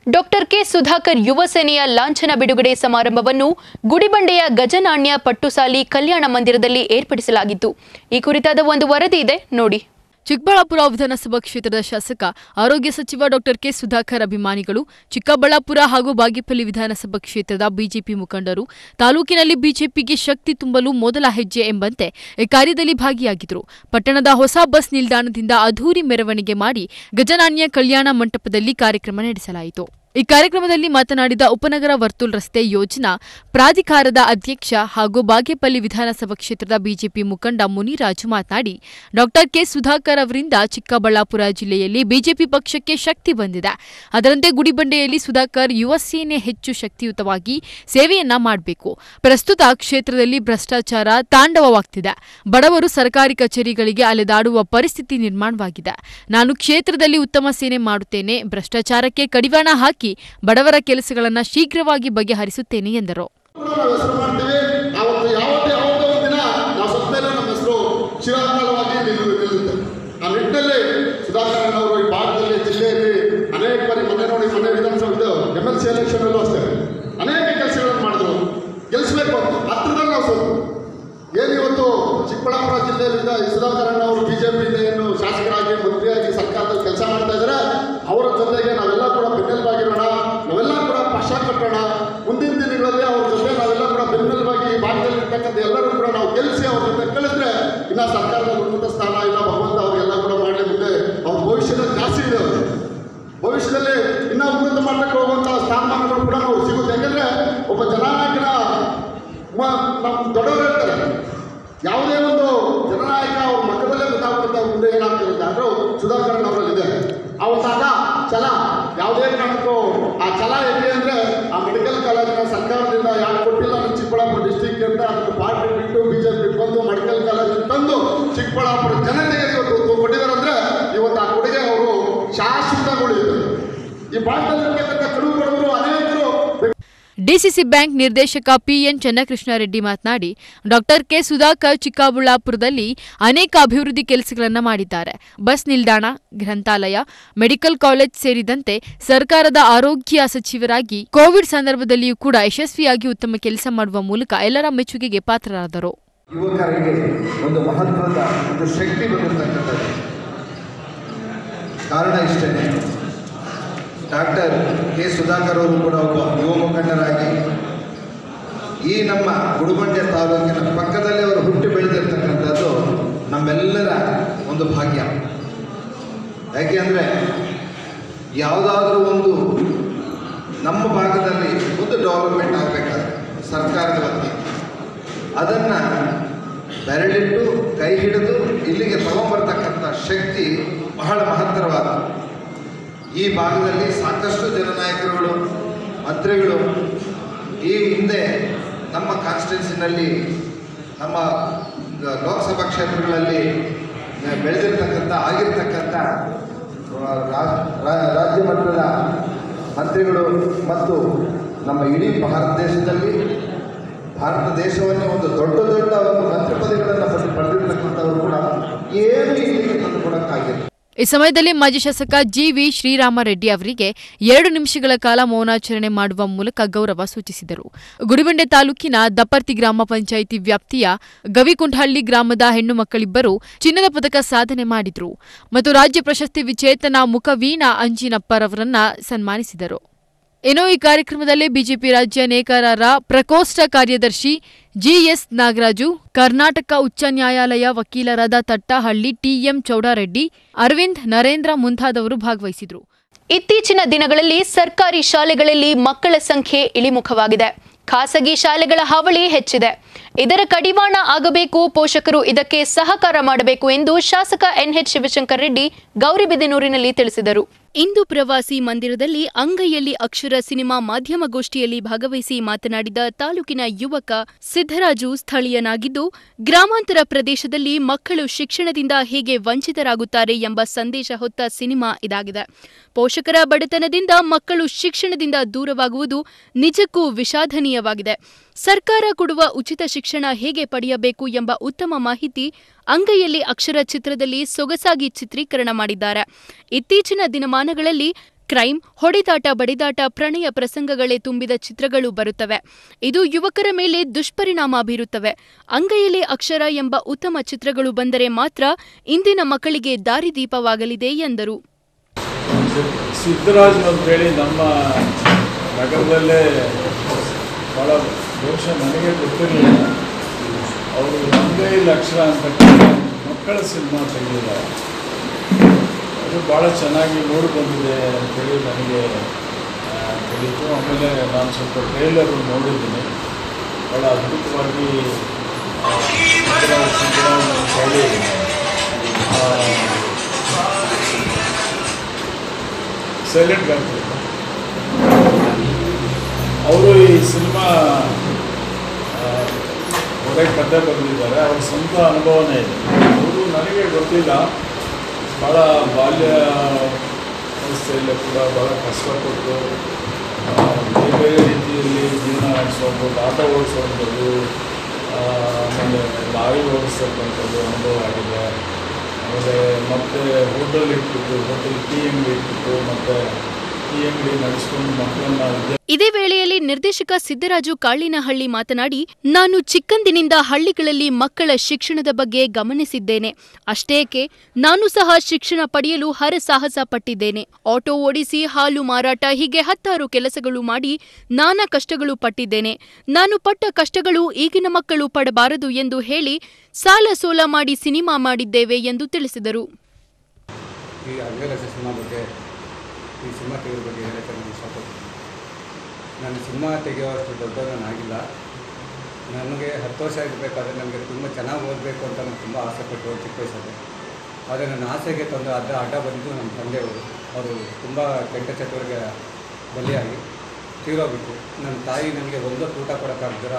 doctor K Sudhakar ಯುವ ಸೇನೆಯ ಲಾಂಛನ ಬಿಡುಗಡೆ ಸಮಾರಂಭವನ್ನು ಗುಡಿಬಂಡೆಯ ಗಜನಾಣ್ಯ ಪಟ್ಟುಸಾಲಿ ಕಲ್ಯಾಣ ಮಂದಿರದಲ್ಲಿ ಏರ್ಪಡಿಸಲಾಗಿತ್ತು ಈ ಕುರಿತಾದ ಒಂದು ವರದಿ ಇದೆ ನೋಡಿ ಚಿಕ್ಕಬಳ್ಳಾಪುರ ವಿಧಾನಸಭಾ ಕ್ಷೇತ್ರದ ಶಾಸಕ ಆರೋಗ್ಯ ಸಚಿವ ಡಾಕ್ಟರ್ ಕೆ ಸುಧಾಕರ್ ಅಭಿಮಾನಿಗಳು ಚಿಕ್ಕಬಳ್ಳಾಪುರ ಹಾಗೂ ಬಾಗೇಪಲ್ಲಿ ವಿಧಾನಸಭಾ ಕ್ಷೇತ್ರದ ಬಿಜೆಪಿ ಮುಖಂಡರು ತಾಲೂಕಿನಲ್ಲಿ ಬಿಜೆಪಿಗೆ ಶಕ್ತಿ ತುಂಬಲು ಮೊದಲ ಹೆಜ್ಜೆ ಎಂಬಂತೆ ಈ ಕಾರ್ಯದಲ್ಲಿ ಭಾಗಿಯಾಗಿದ್ದರು ಪಟ್ಟಣದ ಹೊಸ ಬಸ್ ನಿಲ್ದಾಣದಿಂದ ಅದ್ಧೂರಿ ಮೆರವಣಿಗೆ ಮಾಡಿ ಗಜನಾನ್ಯ ಕಲ್ಯಾಣ ಮಂಟಪದಲ್ಲಿ ಕಾರ್ಯಕ್ರಮ ನಡೆಸಲಾಯಿತು ಈ ಕಾರ್ಯಕ್ರಮದಲ್ಲಿ ಮಾತನಾಡಿದ ಉಪನಗರ ವರ್ತುಲ್ ರಸ್ತೆ ಯೋಜನಾ ಪ್ರಾಧಿಕಾರದ ಅಧ್ಯಕ್ಷ ಹಾಗೂ ಬಾಗೇಪಲ್ಲಿ ವಿಧಾನಸಭಾ ಕ್ಷೇತ್ರದ ಬಿಜೆಪಿ ಮುಖಂಡ ಮುನಿರಾಜು ಮಾತನಾಡಿ ಡಾಕ್ಟರ್ ಕೆ ಸುಧಾಕರ್ ಅವರಿಂದ ಚಿಕ್ಕಬಳ್ಳಾಪುರ ಜಿಲ್ಲೆಯಲ್ಲಿ ಬಿಜೆಪಿ ಪಕ್ಷಕ್ಕೆ ಶಕ್ತಿ ಬಂದಿದೆ ಅದರಂತೆ ಗುಡಿಬಂಡೆಯಲ್ಲಿ ಸುಧಾಕರ್ ಯುವ ಸೇನೆ ಹೆಚ್ಚು ಶಕ್ತಿಯುತವಾಗಿ ಸೇವೆಯನ್ನ ಮಾಡಬೇಕು ಪ್ರಸ್ತುತ ಕ್ಷೇತ್ರದಲ್ಲಿ ಭ್ರಷ್ಟಾಚಾರ ತಾಂಡವವಾಗ್ತಿದೆ ಬಡವರು ಸರ್ಕಾರಿ ಕಚೇರಿಗಳಿಗೆ ಅಲೆದಾಡುವ ಪರಿಸ್ಥಿತಿ ನಿರ್ಮಾಣವಾಗಿದೆ ನಾನು ಕ್ಷೇತ್ರದಲ್ಲಿ ಉತ್ತಮ ಸೇನೆ ಮಾಡುತ್ತೇನೆ ಭ್ರಷ್ಟಾಚಾರಕ್ಕೆ ಕಡಿವಾಣ ಹಾಕಿ ಬಡವರ ಕೆಲಸಗಳನ್ನು ಶೀಘ್ರವಾಗಿ ಬಗೆಹರಿಸುತ್ತೇನೆ ಎಂದರು ಕೂಡ ನಾವು ಹೆಸರು ಮಾಡ್ತೀವಿ ಅವತ್ತು ಯಾವತ್ತೇ ಯಾವತ್ತೋ ಒಂದು ದಿನ ನಾವು ಸತ್ತ ಮೇಲೆ ನಮ್ಮ ಹೆಸರು ಚಿರಕಾಲವಾಗಿ ನಿಲ್ಲು ನಿಲ್ಲುತ್ತೆ ಆ ನಿಟ್ಟಿನಲ್ಲಿ ಸುಧಾಕರ್ ಅವರು ಈ ಭಾಗದಲ್ಲಿ ಜಿಲ್ಲೆಯಲ್ಲಿ ಅನೇಕ ಬಾರಿ ಮೊನ್ನೆ ನೋಡಿ ಮೊನ್ನೆ ವಿಧಾನಸಭೆ ಎಮ್ ಎಲ್ ಸಿ ಎಲೆಕ್ಷನಲ್ಲೂ ಅಷ್ಟೇ ಅನೇಕ ಕೆಲಸಗಳನ್ನು ಮಾಡಿದ್ರು ಗೆಲ್ಲಿಸ್ಬೇಕು ಅಂತ ಹತ್ರದಲ್ಲಿ ನಾವು ಸೋತು ಏನು ಇವತ್ತು ಚಿಕ್ಕಬಳ್ಳಾಪುರ ಜಿಲ್ಲೆಯಲ್ಲಿಂದ ಈ ಸುಧಾಕರ್ ಅವರು ಬಿಜೆಪಿಯಿಂದ ಏನು ಶಾಸಕರಾಗಿ ಮಂತ್ರಿಯಾಗಿ ಸರ್ಕಾರದಲ್ಲಿ ಕೆಲಸ ಮಾಡ್ತಾ ಇದ್ದಾರೆ ಅವರ ಜೊತೆಗೆ ನಾವೆಲ್ಲ ಕೂಡ ಬೆನ್ನೆಲುಬಾಗಿರೋಣ ನಾವೆಲ್ಲ ಕೂಡ ಪಕ್ಷ ಕಟ್ಟೋಣ ಮುಂದಿನ ದಿನಗಳಲ್ಲಿ ಅವ್ರ ಜೊತೆ ನಾವೆಲ್ಲ ಕೂಡ ಬೆನ್ನೆಲುಬಾಗಿ ಈ ಭಾಗದಲ್ಲಿ ಇರ್ತಕ್ಕಂಥ ಎಲ್ಲರೂ ಕೂಡ ನಾವು ಗೆಲ್ಲಿಸಿ ಅವ್ರ ಜೊತೆ ಕಳಿಸಿದ್ರೆ ಇನ್ನ ಸರ್ಕಾರದ ಉನ್ನತ ಸ್ಥಾನ ಇಲ್ಲ ಭಗವಂತ ಅವ್ರಿಗೆಲ್ಲ ಕೂಡ ಮಾಡಲಿ ಮುಂದೆ ಅವ್ರ ಭವಿಷ್ಯದಲ್ಲಿ ಜಾಸ್ತಿ ಇದೆ ಅವ್ರಿಗೆ ಭವಿಷ್ಯದಲ್ಲಿ ಇನ್ನೂ ಉನ್ನತ ಮಟ್ಟಕ್ಕೆ ಹೋಗುವಂಥ ಸ್ಥಾನಮಾನಗಳು ಕೂಡ ನಾವು ಸಿಗುತ್ತೆ ಯಾಕಂದ್ರೆ ಒಬ್ಬ ಜನಾನಾಯಕನ ಮ- ನಮ್ಮ ದೊಡ್ಡವರು ಹೇಳ್ತಾರೆ ಯಾವುದೇ ಒಂದು ಜನನಾಯಕ ಅವ್ರ ಮಕ್ಕಳಲ್ಲೇ ಗೊತ್ತಾಗುತ್ತೆ ಅವ್ರ ಮುಂದೆ ಏನಾಗ್ತಿರುತ್ತೆ ಆದರೂ ಸುಧಾಕರನ್ ಅವರಲ್ಲಿದೆ ಆ ಒಂದು ಹಠ ಛಲ ಯಾವುದೇ ಕಾರಣಕ್ಕೂ ಆ ಛಲ ಹೇಗೆ ಅಂದರೆ ಆ ಮೆಡಿಕಲ್ ಕಾಲೇಜಿನ ಸರ್ಕಾರದಿಂದ ಯಾಕೆ ಕೊಟ್ಟಿಲ್ಲ ನಮ್ಮ ಚಿಕ್ಕಬಳ್ಳಾಪುರ ಡಿಸ್ಟಿಕ್ ಅಂತ ಅದಕ್ಕೆ ಪಾರ್ಟಿ ಬಿಟ್ಟು ಬಿ ಜೆ ಪಿ ಬಂದು ಮೆಡಿಕಲ್ ಕಾಲೇಜ್ ತಂದು ಚಿಕ್ಕಬಳ್ಳಾಪುರ ಜನತೆಗೆ ಇವತ್ತು ಕೊಟ್ಟಿದ್ದಾರೆ ಅಂದರೆ ಇವತ್ತು ಆ ಕೊಡುಗೆ ಅವರು ಶಾಶ್ವತಗೊಳಿದ್ರು ಈ ಭಾಗದಲ್ಲಿರ್ತಕ್ಕಂಥ ಕಡು ಬಡವರು ಅನೇಕರು ಡಿಸಿಸಿ ಬ್ಯಾಂಕ್ ನಿರ್ದೇಶಕ ಪಿಎನ್ ಚನ್ನಕೃಷ್ಣಾರೆಡ್ಡಿ ಮಾತನಾಡಿ ಡಾಕ್ಟರ್ ಕೆ ಸುಧಾಕರ್ ಚಿಕ್ಕಬಳ್ಳಾಪುರದಲ್ಲಿ ಅನೇಕ ಅಭಿವೃದ್ಧಿ ಕೆಲಸಗಳನ್ನು ಮಾಡಿದ್ದಾರೆ ಬಸ್ ನಿಲ್ದಾಣ ಗ್ರಂಥಾಲಯ ಮೆಡಿಕಲ್ ಕಾಲೇಜ್ ಸೇರಿದಂತೆ ಸರ್ಕಾರದ ಆರೋಗ್ಯ ಸಚಿವರಾಗಿ ಕೋವಿಡ್ ಸಂದರ್ಭದಲ್ಲಿಯೂ ಕೂಡ ಯಶಸ್ವಿಯಾಗಿ ಉತ್ತಮ ಕೆಲಸ ಮಾಡುವ ಮೂಲಕ ಎಲ್ಲರ ಮೆಚ್ಚುಗೆಗೆ ಪಾತ್ರರಾದರು ಯುವಕರಿಗೆ ಒಂದು ಮಹತ್ವದ ಒಂದು ಶಕ್ತಿ ಬಂದಿರತಕ್ಕಂಥದ್ದು ಕಾರಣ ಇಷ್ಟೇ ಡಾಕ್ಟರ್ ಕೆ ಸುಧಾಕರ್ ಅವರು ಕೂಡ ಒಬ್ಬ ಯುವ ಮುಖಂಡರಾಗಿ ಈ ನಮ್ಮ ಗುಡುಬಂಡೆ ತಾಲೂಕಿನ ಪಕ್ಕದಲ್ಲಿ ಅವರು ಹುಟ್ಟಿ ಬೆಳೆದಿರ್ತಕ್ಕಂಥದ್ದು ನಮ್ಮೆಲ್ಲರ ಒಂದು ಭಾಗ್ಯ ಯಾಕೆ ಅಂದರೆ ಯಾವುದಾದ್ರೂ ಒಂದು ನಮ್ಮ ಭಾಗದಲ್ಲಿ ಒಂದು ಡೆವಲಪ್ಮೆಂಟ್ ಆಗಬೇಕಾದ್ರೆ ಸರ್ಕಾರದ ವತಿಯಿಂದ ಅದನ್ನು ಬೆರಳಿಟ್ಟು ಕೈ ಹಿಡಿದು ಇಲ್ಲಿಗೆ ತಗೊಂಬರ್ತಕ್ಕಂಥ ಶಕ್ತಿ ಬಹಳ ಮಹತ್ತರವಾದ ಈ ಭಾಗದಲ್ಲಿ ಸಾಕಷ್ಟು ಜನನಾಯಕರುಗಳು ಮಂತ್ರಿಗಳು ಈ ಹಿಂದೆ ನಮ್ಮ ಕಾನ್ಸ್ಟಿಟ್ಯೂನ್ಸಿನಲ್ಲಿ ನಮ್ಮ ಲೋಕಸಭಾ ಕ್ಷೇತ್ರಗಳಲ್ಲಿ ಬೆಳೆದಿರ್ತಕ್ಕಂಥ ಆಗಿರ್ತಕ್ಕಂಥ ರಾ- ರಾ- ರಾಜ್ಯ ಮಟ್ಟದ ಮಂತ್ರಿಗಳು ಮತ್ತು ನಮ್ಮ ಇಡೀ ಭಾರತ ದೇಶದಲ್ಲಿ ಭಾರತ ದೇಶವನ್ನೇ ಒಂದು ದೊಡ್ಡ ದೊಡ್ಡ ಒಂದು ಮಂತ್ರಿ ಪದವಿಗಳನ್ನು ಪಡೆದು ಪಡೆದಿರ್ತಕ್ಕಂಥವ್ರು ಕೂಡ ಏನು ಇಲ್ಲಿಗೆ ತಂದುಕೊಡೋಕ್ಕಾಗಿಲ್ಲ ಈ ಸಮಯದಲ್ಲಿ ಮಾಜಿ ಶಾಸಕ ಜಿವಿ ಶ್ರೀರಾಮರೆಡ್ಡಿ ಅವರಿಗೆ ಎರಡು ನಿಮಿಷಗಳ ಕಾಲ ಮೌನಾಚರಣೆ ಮಾಡುವ ಮೂಲಕ ಗೌರವ ಸೂಚಿಸಿದರು ಗುಡಿಬಂಡೆ ತಾಲೂಕಿನ ದಪ್ಪರ್ತಿ ಗ್ರಾಮ ಪಂಚಾಯಿತಿ ವ್ಯಾಪ್ತಿಯ ಗವಿಕುಂಡಹಳ್ಳಿ ಗ್ರಾಮದ ಹೆಣ್ಣು ಮಕ್ಕಳಿಬ್ಬರು ಚಿನ್ನದ ಪದಕ ಸಾಧನೆ ಮಾಡಿದ್ರು ಮತ್ತು ರಾಜ್ಯ ಪ್ರಶಸ್ತಿ ವಿಜೇತನ ಮುಖವೀಣಾ ಅಂಜಿನಪ್ಪರವರನ್ನ ಸನ್ಮಾನಿಸಿದರು ಇನ್ನು ಈ ಕಾರ್ಯಕ್ರಮದಲ್ಲಿ ಬಿಜೆಪಿ ರಾಜ್ಯ ನೇಕಾರರ ಪ್ರಕೋಷ್ಠ ಕಾರ್ಯದರ್ಶಿ ಜಿಎಸ್ ನಾಗರಾಜು ಕರ್ನಾಟಕ ಉಚ್ಚ ನ್ಯಾಯಾಲಯ ವಕೀಲರಾದ ತಟ್ಟಹಳ್ಳಿ ಟಿಎಂ ಚೌಡಾರೆಡ್ಡಿ ಅರವಿಂದ್ ನರೇಂದ್ರ ಮುಂತಾದವರು ಭಾಗವಹಿಸಿದರು ಇತ್ತೀಚಿನ ದಿನಗಳಲ್ಲಿ ಸರ್ಕಾರಿ ಶಾಲೆಗಳಲ್ಲಿ ಮಕ್ಕಳ ಸಂಖ್ಯೆ ಇಳಿಮುಖವಾಗಿದೆ ಖಾಸಗಿ ಶಾಲೆಗಳ ಹಾವಳಿ ಹೆಚ್ಚಿದೆ ಇದರ ಕಡಿವಾಣ ಆಗಬೇಕು ಪೋಷಕರು ಇದಕ್ಕೆ ಸಹಕಾರ ಮಾಡಬೇಕು ಎಂದು ಶಾಸಕ ಎನ್ಎಚ್ ಶಿವಶಂಕರ್ ರೆಡ್ಡಿ ಗೌರಿಬಿದನೂರಿನಲ್ಲಿ ತಿಳಿಸಿದರು ಇಂದು ಪ್ರವಾಸಿ ಮಂದಿರದಲ್ಲಿ ಅಂಗೈಯಲ್ಲಿ ಅಕ್ಷರ ಸಿನಿಮಾ ಮಾಧ್ಯಮಗೋಷ್ಠಿಯಲ್ಲಿ ಭಾಗವಹಿಸಿ ಮಾತನಾಡಿದ ತಾಲೂಕಿನ ಯುವಕ ಸಿದ್ದರಾಜು ಸ್ಥಳೀಯನಾಗಿದ್ದು ಗ್ರಾಮಾಂತರ ಪ್ರದೇಶದಲ್ಲಿ ಮಕ್ಕಳು ಶಿಕ್ಷಣದಿಂದ ಹೇಗೆ ವಂಚಿತರಾಗುತ್ತಾರೆ ಎಂಬ ಸಂದೇಶ ಹೊತ್ತ ಸಿನಿಮಾ ಇದಾಗಿದೆ ಪೋಷಕರ ಬಡತನದಿಂದ ಮಕ್ಕಳು ಶಿಕ್ಷಣದಿಂದ ದೂರವಾಗುವುದು ನಿಜಕ್ಕೂ ವಿಷಾದನೀಯವಾಗಿದೆ ಸರ್ಕಾರ ಕೊಡುವ ಉಚಿತ ಶಿಕ್ಷಣ ಹೇಗೆ ಪಡೆಯಬೇಕು ಎಂಬ ಉತ್ತಮ ಮಾಹಿತಿ ಅಂಗೈಯಲ್ಲಿ ಅಕ್ಷರ ಚಿತ್ರದಲ್ಲಿ ಸೊಗಸಾಗಿ ಚಿತ್ರೀಕರಣ ಮಾಡಿದ್ದಾರೆ ಇತ್ತೀಚಿನ ದಿನಮಾನಗಳಲ್ಲಿ ಕ್ರೈಮ್ ಹೊಡೆದಾಟ ಬಡಿದಾಟ ಪ್ರಣಯ ಪ್ರಸಂಗಗಳೇ ತುಂಬಿದ ಚಿತ್ರಗಳು ಬರುತ್ತವೆ ಇದು ಯುವಕರ ಮೇಲೆ ದುಷ್ಪರಿಣಾಮ ಬೀರುತ್ತವೆ ಅಂಗೈಯಲ್ಲಿ ಅಕ್ಷರ ಎಂಬ ಉತ್ತಮ ಚಿತ್ರಗಳು ಬಂದರೆ ಮಾತ್ರ ಇಂದಿನ ಮಕ್ಕಳಿಗೆ ದಾರಿದೀಪವಾಗಲಿದೆ ಎಂದರು ಸಿದ್ದರಾಜ್ ಅಂತೇಳಿ ನಮ್ಮ ನಗರದಲ್ಲೇ ಭಾಳ ಬಹುಶಃ ನನಗೆ ಗೊತ್ತಿರಲಿಲ್ಲ ಅವರು ಒಂದೇ ಅಕ್ಷರ ಅಂತಕ್ಕಂಥ ಮಕ್ಕಳ ಸಿನಿಮಾ ತೆಗೆದಿದ್ದಾರೆ ಅದು ಭಾಳ ಚೆನ್ನಾಗಿ ಮೂಡಿ ಬಂದಿದೆ ಅಂತೇಳಿ ನನಗೆ ಆ, ತಿಳಿಯಿತು ಆಮೇಲೆ ನಾನು ಸ್ವಲ್ಪ ಟ್ರೇಲರು ನೋಡಿದ್ದೀನಿ ಭಾಳ ಅದ್ಭುತವಾಗಿ ಆ, ಸಿದ್ದರಾಜ್ ಸಿದ್ದರಾಜ್ ಅಂತೇಳಿ ಸೈಲೆಂಟ್ ಆಗ್ತದೆ ಅವರು ಈ ಸಿನಿಮಾ ಒಳ್ಳೆ ಕಥೆ ಬರೆದಿದ್ದಾರೆ ಅವ್ರ ಸ್ವಂತ ಅನುಭವನೇ ಇದೆ ಅವರು ನನಗೆ ಗೊತ್ತಿಲ್ಲ ಭಾಳ ಬಾಲ್ಯ ವ್ಯವಸ್ಥೆಯಲ್ಲೇ ಕೂಡ ಭಾಳ ಕಷ್ಟಪಟ್ಟು ಆ, ಬೇರೆ ಬೇರೆ ರೀತಿಯಲ್ಲಿ ಜೀವನ ನಡೆಸೋದು ಆಟ ಓಡಿಸೋವಂಥದ್ದು ಆ, ಆಮೇಲೆ ಲಾರಿ ಓಡಿಸ್ತಕ್ಕಂಥದ್ದು ಅನುಭವ ಆಗಿದೆ ಆಮೇಲೆ ಮತ್ತೆ ಹೋಟೆಲ್ ಇಟ್ಬಿಟ್ಟು ಹೋಟೆಲ್ ಟೀ ಅಂಗಡಿ ಇಟ್ಬಿಟ್ಟು ಮತ್ತು ಟೀ ಅಂಗಡಿ ನಡೆಸ್ಕೊಂಡು ಮಕ್ಕಳನ್ನ ವಿದ್ಯಾ ಇದೇ ವೇಳೆಯಲ್ಲಿ ನಿರ್ದೇಶಕ ಸಿದ್ದರಾಜು ಕಾಳಿನಹಳ್ಳಿ ಮಾತನಾಡಿ ನಾನು ಚಿಕ್ಕಂದಿನಿಂದ ಹಳ್ಳಿಗಳಲ್ಲಿ ಮಕ್ಕಳ ಶಿಕ್ಷಣದ ಬಗ್ಗೆ ಗಮನಿಸಿದ್ದೇನೆ ಅಷ್ಟೇಕೆ ನಾನು ಸಹ ಶಿಕ್ಷಣ ಪಡೆಯಲು ಹರಸಾಹಸ ಪಟ್ಟಿದ್ದೇನೆ ಆಟೋ ಓಡಿಸಿ ಹಾಲು ಮಾರಾಟ ಹೀಗೆ ಹತ್ತಾರು ಕೆಲಸಗಳು ಮಾಡಿ ನಾನಾ ಕಷ್ಟಗಳು ಪಟ್ಟಿದ್ದೇನೆ ನಾನು ಪಟ್ಟ ಕಷ್ಟಗಳು ಈಗಿನ ಮಕ್ಕಳು ಪಡಬಾರದು ಎಂದು ಹೇಳಿ ಸಾಲ ಸೋಲ ಮಾಡಿ ಸಿನಿಮಾ ಮಾಡಿದ್ದೇವೆ ಎಂದು ತಿಳಿಸಿದರು ಈ ಅಂಗಲಕ್ಷ ಸಿನಿಮಾ ಬಗ್ಗೆ ಈ ಸಿನಿಮಾ ತೆಗೆಯೋದ್ರ ಬಗ್ಗೆ ಹೇಳಕ್ಕೆ ನಾನು ಇಷ್ಟಪಡ್ತೀನಿ ನಾನು ಸಿನಿಮಾ ತೆಗೆಯೋಷ್ಟು ದೊಡ್ಡವನಾಗಿಲ್ಲ ನನಗೆ ಹತ್ತು ವರ್ಷ ಇರಬೇಕಾದ್ರೆ ನನಗೆ ತುಂಬ ಚೆನ್ನಾಗಿ ಓದಬೇಕು ಅಂತ ನಾನು ತುಂಬ ಆಸೆಪಟ್ಟು ಚಿಕ್ಕ ವಯಸ್ಸಲ್ಲಿ ಆದರೆ ನನ್ನ ಆಸೆಗೆ ತಂದು ಅಡ್ಡ ಅಡ್ಡ ಬಂದಿದ್ದು ನಮ್ಮ ತಂದೆಯವರು ಅವರು ತುಂಬ ಕೆಟ್ಟ ಚಟುವಟಿಕೆ ಬಲಿಯಾಗಿ ತೀರೋಗ್ಬಿಟ್ಟು ನನ್ನ ತಾಯಿ ನನಗೆ ಒಂದೊತ್ತು ಊಟ ಕೊಡೋಕ್ಕಾಗ್ದಿರ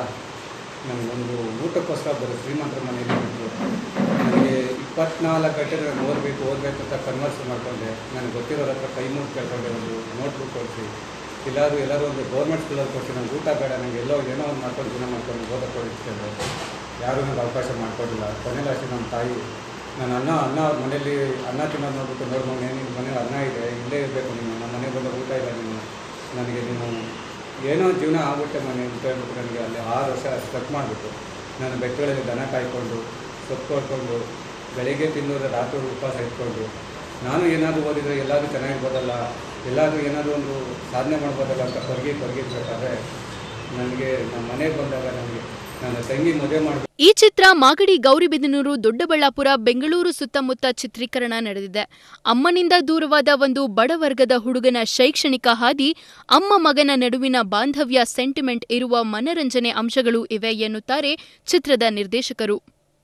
ನನಗೊಂದು ಊಟಕ್ಕೋಸ್ಕರ ಬರೋ ಶ್ರೀಮಂತರ ಮನೆಯಲ್ಲಿ ಬಿಟ್ಟು ನನಗೆ ಇಪ್ಪತ್ನಾಲ್ಕು ಗಂಟೆ ನಾನು ಓದಬೇಕು ಓದಬೇಕು ಅಂತ ಕನ್ವರ್ಸ್ ಮಾಡಿಕೊಂಡೆ ನನಗೆ ಗೊತ್ತಿರೋರ ಹತ್ರ ಕೈ ಮುಟ್ಟು ಕೇಳ್ಕೊಂಡೆ ಒಂದು ನೋಟ್ಬುಕ್ ಕೊಡಿಸಿ ಇಲ್ಲಾದರೂ ಎಲ್ಲರೂ ಒಂದು ಗೌರ್ಮೆಂಟ್ ಸ್ಕೂಲಲ್ಲಿ ಕೊಡಿಸಿ ನನಗೆ ಊಟ ಬೇಡ ನನಗೆ ಎಲ್ಲೋ ಏನೋ ಒಂದು ಮಾಡ್ಕೊಂಡು ಜೀವನ ಮಾಡ್ಕೊಂಡು ಓದಕ್ಕೆ ಕೊಡಿಸ್ಕೊಂಡೆ ಯಾರೂ ನನಗೆ ಅವಕಾಶ ಮಾಡಿಕೊಟ್ಟಿಲ್ಲ ಕೊನೆಗೆ ಅಷ್ಟೇ ನಮ್ಮ ತಾಯಿ ನಾನು ಅನ್ನ ಅನ್ನ ಅವ್ರ ಮನೇಲಿ ಅನ್ನ ತಿನ್ನೋದು ನೋಡ್ಬಿಟ್ಟು ನೋಡು ಮನೆ ನಿನ್ನ ಮನೇಲಿ ಅನ್ನ ಇದೆ ಇಲ್ಲೇ ಇರಬೇಕು ನೀನು ನಮ್ಮ ಮನೆಗೆ ಬಂದ ಊಟ ಇಲ್ಲ ನೀನು ನನಗೆ ನೀನು ಏನೋ ಜೀವನ ಆಗ್ಬಿಟ್ಟೆ ಮನೆ ಅಂತ ಹೇಳ್ಬಿಟ್ಟು ನನಗೆ ಅಲ್ಲಿ ಆರು ವರ್ಷ ಸ್ಟಕ್ ಮಾಡಿಬಿಟ್ಟು ನಾನು ಬೆಟ್ಟಗಳಲ್ಲಿ ದನ ಕಾಯ್ಕೊಂಡು ಸೊಪ್ಪು ಕೊಡ್ಕೊಂಡು ಬೆಳಿಗ್ಗೆ ತಿನ್ನೋದು ರಾತ್ರಿ ಉಪವಾಸ ಇಟ್ಕೊಂಡು ನಾನು ಏನಾದರೂ ಓದಿದರೆ ಎಲ್ಲಾದರೂ ಚೆನ್ನಾಗಿರ್ಬೋದಲ್ಲ ಎಲ್ಲಾದರೂ ಏನಾದರೂ ಒಂದು ಸಾಧನೆ ಮಾಡ್ಬೋದಲ್ಲ ಅಂತ ಕೊರಗಿ ಕೊರಗಿರ್ಬೇಕಾದ್ರೆ ನನಗೆ ನಮ್ಮ ಮನೆಗೆ ಬಂದಾಗ ನನಗೆ ನನ್ನ ತಂಗಿ ಮದುವೆ ಮಾಡಿ ಈ ಚಿತ್ರ ಮಾಗಡಿ ಗೌರಿಬಿದನೂರು ದೊಡ್ಡಬಳ್ಳಾಪುರ ಬೆಂಗಳೂರು ಸುತ್ತಮುತ್ತ ಚಿತ್ರೀಕರಣ ನಡೆದಿದೆ ಅಮ್ಮನಿಂದ ದೂರವಾದ ಒಂದು ಬಡವರ್ಗದ ಹುಡುಗನ ಶೈಕ್ಷಣಿಕ ಹಾದಿ ಅಮ್ಮ ಮಗನ ನಡುವಿನ ಬಾಂಧವ್ಯ ಸೆಂಟಿಮೆಂಟ್ ಇರುವ ಮನರಂಜನೆ ಅಂಶಗಳು ಇವೆ ಎನ್ನುತ್ತಾರೆ ಚಿತ್ರದ ನಿರ್ದೇಶಕರು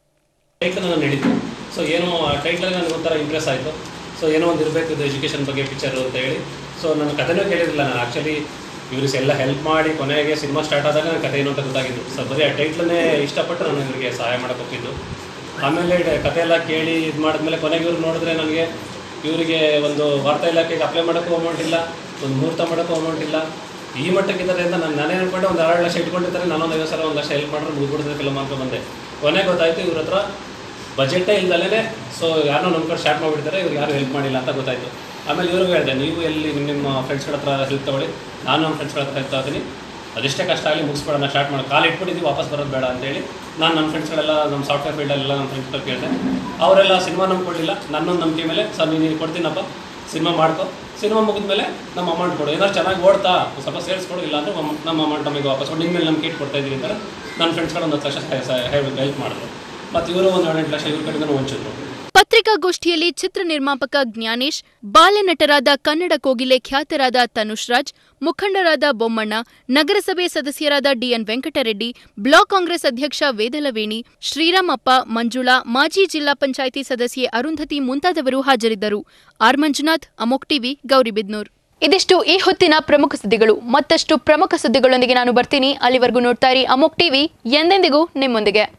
ಟೈಟ್ಲ್ ನಾನು ನಡೀತು ಸೊ ಏನೋ ಆ ಟೈಟ್ಲಲ್ಲಿ ನನಗೆ ಒಂಥರ ಇಂಪ್ರೆಸ್ ಆಯಿತು ಸೊ ಏನೋ ಒಂದು ಇರಬೇಕು ಇದು ಎಜುಕೇಷನ್ ಬಗ್ಗೆ ಪಿಕ್ಚರು ಅಂತ ಹೇಳಿ ಸೊ ನನ್ನ ಕಥೆನೂ ಕೇಳಿರಲಿಲ್ಲ ನಾನು ಆ್ಯಕ್ಚುಲಿ ಇವ್ರಿಗೆ ಎಲ್ಲ ಹೆಲ್ಪ್ ಮಾಡಿ ಕೊನೆಗೆ ಸಿನಿಮಾ ಸ್ಟಾರ್ಟ್ ಆದಾಗ ನನ್ನ ಕಥೆ ಏನು ಅಂತ ಗೊತ್ತಾಗಿದ್ದು ಸೊ ಬರೀ ಆ ಟೈಟ್ಲನ್ನೇ ಇಷ್ಟಪಟ್ಟು ನಾನು ಇವರಿಗೆ ಸಹಾಯ ಮಾಡೋಕೆ ಹೋಗಿದ್ದು ಆಮೇಲೆ ಡ- ಕಥೆ ಎಲ್ಲ ಕೇಳಿ ಇದು ಮಾಡಿದ್ಮೇಲೆ ಕೊನೆಗೆ ಇವ್ರು ನೋಡಿದ್ರೆ ನನಗೆ ಇವರಿಗೆ ಒಂದು ವಾರ್ತಾ ಇಲಾಖೆಗೆ ಅಪ್ಲೈ ಮಾಡೋಕ್ಕೂ ಅಮೌಂಟ್ ಇಲ್ಲ ಒಂದು ಮುಹೂರ್ತ ಮಾಡೋಕ್ಕೂ ಅಮೌಂಟ್ ಇಲ್ಲ ಈ ಮಟ್ಟಕ್ಕಿದ್ದಾರೆ ಅಂತ ನಾನು ನಾನೇ ಅನ್ಕೊಂಡೆ ಒಂದು ಎರಡು ಲಕ್ಷ ಇಟ್ಕೊಂಡಿರ್ತಾರೆ ನಾನೊಂದು ಐವತ್ತು ಸಾವಿರ ಒಂದು ಲಕ್ಷ ಹೆಲ್ಪ್ ಮಾಡಿದ್ರೆ ಮುಗಿಬಿಡ್ತದೆ ಫಿಲಮ್ ಅಂತ ಬಂದೆ ಕೊನೆಗೆ ಗೊತ್ತಾಯಿತು ಇವ್ರ ಹತ್ರ ಬಜೆಟೇ ಇಲ್ದಲೇ ಸೊ ಯಾರನ್ನೋ ನಂಬ್ಕೊಂಡು ಸ್ಟಾರ್ಟ್ ಮಾಡಿಬಿಡ್ತಾರೆ ಇವ್ರು ಯಾರು ಹೆಲ್ಪ್ ಮಾಡಿಲ್ಲ ಅಂತ ಗೊತ್ತಾಯಿತು ಆಮೇಲೆ ಇವ್ರಿಗೂ ಹೇಳಿದೆ ನೀವು ಎಲ್ಲಿ ನಿಮ್ಮ ನಿಮ್ಮ ಫ್ರೆಂಡ್ಸ್ಗಳ ಹತ್ರ ಹೆಲ್ಪ್ ತಗೊಳ್ಳಿ ನಾನು ನಮ್ಮ ಫ್ರೆಂಡ್ಸ್ಗಳ ಹತ್ರ ಹೆಲ್ಪ್ ತಗೋತೀನಿ ಅದೆಷ್ಟೇ ಕಷ್ಟ ಆಗಲಿ ಮುಗಿಸ್ಬೇಡ ಸ್ಟಾರ್ಟ್ ಮಾಡಿ ಕಾಲು ಇಟ್ಬಿಟ್ಟಿದ್ದೀವಿ ವಾಪಸ್ ಬರೋದು ಬೇಡ ಅಂತೇಳಿ ನಾನು ನಮ್ಮ ಫ್ರೆಂಡ್ಸ್ಗಳೆಲ್ಲ ನಮ್ಮ ಸಾಫ್ಟ್ವೇರ್ ಫೀಲ್ಡಲ್ಲೆಲ್ಲ ನಮ್ಮ ಫ್ರೆಂಡ್ಸ್ಗಳು ಕೇಳಿದೆ ಅವರೆಲ್ಲ ಸಿನಿಮಾ ನಂಬ್ಕೊಳ್ಳಿಲ್ಲ ನನ್ನೊಂದು ನಂಬಿಕೆ ಮೇಲೆ ಸರ್ ನೀನು ಕೊಡ್ತೀನಪ್ಪ ಸಿನಿಮಾ ಮಾಡ್ಕೊ ಸಿನಿಮಾ ಮುಗಿದ್ಮೇಲೆ ನಮ್ಮ ಅಮೌಂಟ್ ಕೊಡು ಏನಾದ್ರು ಚೆನ್ನಾಗಿ ಓಡ್ತಾ ಒಂದ್ ಸ್ವಲ್ಪ ಸೇರಿಸ್ಕೊಡು ಇಲ್ಲ ಅಂದರೆ ನಮ್ಮ ಅಮೌಂಟ್ ನಮಗೆ ವಾಪಸ್ ಕೊಡು ನಿಮ್ಮ ಮೇಲೆ ನಂಬಿಕೆ ಇಟ್ಟು ಕೊಡ್ತಾ ಇದ್ದೀವಿ ಅಂತಾರೆ ನನ್ನ ಫ್ರೆಂಡ್ಸ್ಗಳು ಒಂದು ಹತ್ತು ಲಕ್ಷ ಹೆಲ್ಪ್ ಮಾಡಿದ್ರು ಮತ್ತು ಇವರು ಒಂದು ಏಳೆಂಟು ಲಕ್ಷ ಇವ್ರ ಕಡೆಯಿಂದ ವಂಚಿದ್ರು ಪತ್ರಿಕಾಗೋಷ್ಠಿಯಲ್ಲಿ ಚಿತ್ರ ನಿರ್ಮಾಪಕ ಜ್ಞಾನೇಶ್ ಬಾಲನಟರಾದ ಕನ್ನಡ ಕೋಗಿಲೆ ಖ್ಯಾತರಾದ ತನುಷ್ ರಾಜ್ ಮುಖಂಡರಾದ ಬೊಮ್ಮಣ್ಣ ನಗರಸಭೆ ಸದಸ್ಯರಾದ ಡಿಎನ್ ವೆಂಕಟರೆಡ್ಡಿ ಬ್ಲಾಕ್ ಕಾಂಗ್ರೆಸ್ ಅಧ್ಯಕ್ಷ ವೇದಲವೇಣಿ ಶ್ರೀರಾಮಪ್ಪ ಮಂಜುಳಾ ಮಾಜಿ ಜಿಲ್ಲಾ ಪಂಚಾಯಿತಿ ಸದಸ್ಯೆ ಅರುಂಧತಿ ಮುಂತಾದವರು ಹಾಜರಿದ್ದರು ಆರ್ ಮಂಜುನಾಥ್ ಅಮೋಕ್ ಟಿವಿ ಗೌರಿಬಿದ್ನೂರ್ ಇದಿಷ್ಟು ಈ ಹೊತ್ತಿನ ಪ್ರಮುಖ ಸುದ್ದಿಗಳು ಮತ್ತಷ್ಟು ಪ್ರಮುಖ ಸುದ್ದಿಗಳೊಂದಿಗೆ ನಾನು ಬರ್ತೀನಿ ಅಲ್ಲಿವರೆಗೂ ನೋಡ್ತಾ ಇರಿ ಅಮೋಕ್ ಟಿವಿ ಎಂದೆಂದಿಗೂ ನಿಮ್ಮೊಂದಿಗೆ